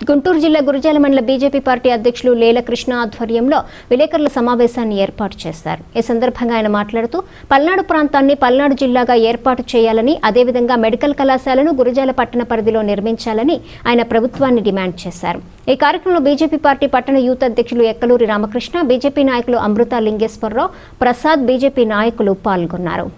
గుంటూరు జిల్లా గురజాల మండల BJP party అధ్యక్షులు లేల కృష్ణ ఆధ్వర్యంలో విలేకరుల సమావేశాన్ని ఏర్పాటు చేశారు ఈ సందర్భంగా ఆయన మాట్లాడుతూ పల్నాడు ప్రాంతాన్ని పల్నాడు జిల్లాగా ఏర్పాటు చేయాలని అదేవిధంగా మెడికల్ కళాశాలను గురజాల పట్టణ పరిధిలో నిర్మించాలని ఆయన ప్రభుత్వాన్ని డిమాండ్ చేశారు ఈ కార్యక్రమంలో బీజేపీ పార్టీ పట్టణ యూత్ అధ్యక్షులు ఎక్కలూరి రామకృష్ణ బీజేపీ నాయకులు అమృత లింగేశ్వరరావు ప్రసాద్ బీజేపీ నాయకులు పాల్గొన్నారు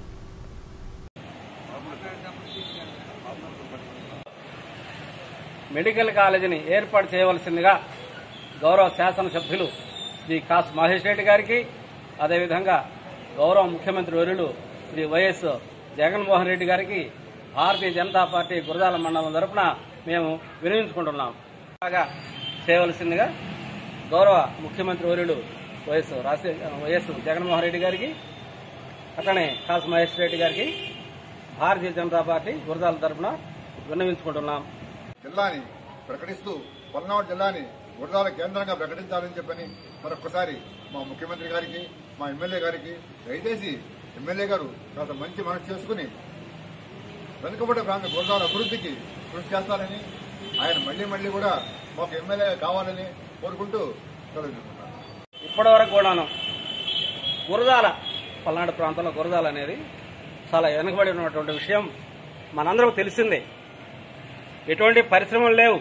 మెడికల్ కాలేజీని ఏర్పాటు చేయవలసిందిగా గౌరవ శాసనసభ్యులు శ్రీ కాస్ మహేష్ రెడ్డి గారికి అదేవిధంగా గౌరవ ముఖ్యమంత్రి వర్యులు శ్రీ వైఎస్ జగన్మోహన్ రెడ్డి గారికి భారతీయ జనతా పార్టీ గురజాల మండలం తరపున మేము వినియోగించుకుంటున్నాం బాగా చేయవలసిందిగా గౌరవ ముఖ్యమంత్రి వర్యులు వైఎస్ రాజశే వైఎస్ జగన్మోహన్ రెడ్డి గారికి అట్లనే కాసు మహేష్ రెడ్డి గారికి భారతీయ జనతా పార్టీ గురజాల తరపున విన్నవించుకుంటున్నాం జిల్లాని ప్రకటిస్తూ పల్నాడు జిల్లాని గురజాల కేంద్రంగా ప్రకటించాలని చెప్పని మరొకసారి మా ముఖ్యమంత్రి గారికి మా ఎమ్మెల్యే గారికి దయచేసి ఎమ్మెల్యే గారు కాస్త మంచి మనసు చేసుకుని వెనుకబడ్డ ప్రాంత గురజాల అభివృద్ధికి కృషి చేస్తారని ఆయన మళ్లీ మళ్లీ కూడా మాకు ఎమ్మెల్యే కావాలని కోరుకుంటూ తెలియజేస్తున్నాను ఇప్పటి వరకు కూడాను గురజాల పల్నాడు ప్రాంతంలో గురజాల అనేది చాలా వెనుకబడి ఉన్నటువంటి విషయం మనందరం తెలిసిందే ఎటువంటి పరిశ్రమలు లేవు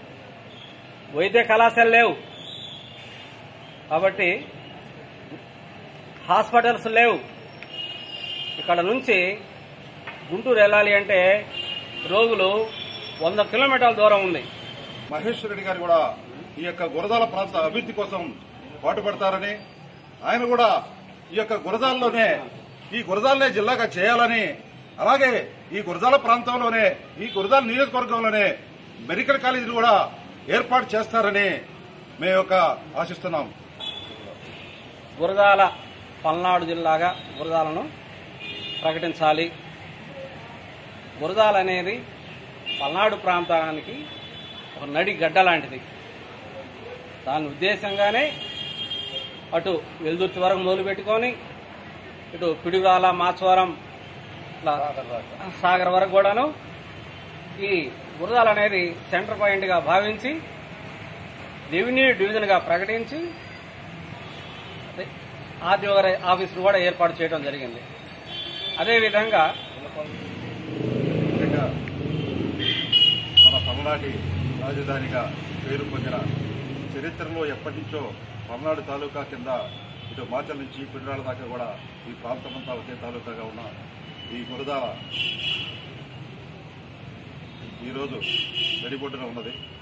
వైద్య కళాశాలలు లేవు కాబట్టి హాస్పిటల్స్ లేవు ఇక్కడ నుంచి గుంటూరు వెళ్ళాలి అంటే రోగులు వంద కిలోమీటర్ల దూరం ఉంది మహేశ్వర రెడ్డి గారు కూడా ఈ యొక్క గురజాల ప్రాంత అభివృద్ధి కోసం పాటుపడతారని ఆయన కూడా ఈ యొక్క గురజాల్లోనే ఈ గురజాలనే జిల్లాగా చేయాలని అలాగే ఈ గురజాల ప్రాంతంలోనే ఈ గురజాల నియోజకవర్గంలోనే మెడికల్ కాలేజీలు కూడా ఏర్పాటు చేస్తారని మేము యొక్క ఆశిస్తున్నాం గురజాల పల్నాడు జిల్లాగా గురజాలను ప్రకటించాలి గురజాల అనేది పల్నాడు ప్రాంతానికి ఒక నడి గడ్డ లాంటిది దాని ఉద్దేశంగానే అటు వెల్దుర్తి వరకు మొదలుపెట్టుకొని ఇటు పిడుగురాల మాచవరం ఇట్లా సాగర్ వరకు కూడాను ఈ గురజాల అనేది సెంటర్ పాయింట్గా భావించి రెవెన్యూ డివిజన్గా ప్రకటించి అదే ఆర్డీఓ గారి ఆఫీసును కూడా ఏర్పాటు చేయడం జరిగింది అదేవిధంగా ముఖ్యంగా మన పల్నాటి రాజధానిగా పేరు పొందిన చరిత్రలో ఎప్పటి నుంచో పల్నాడు తాలూకా కింద ఇటు మాచల్ నుంచి పిల్లల దాకా కూడా ఈ ప్రాంతమంతా ఒకే తాలూకాగా ఉన్న ఈ గురదాల ఈరోజు నడిబొడ్డున ఉన్నది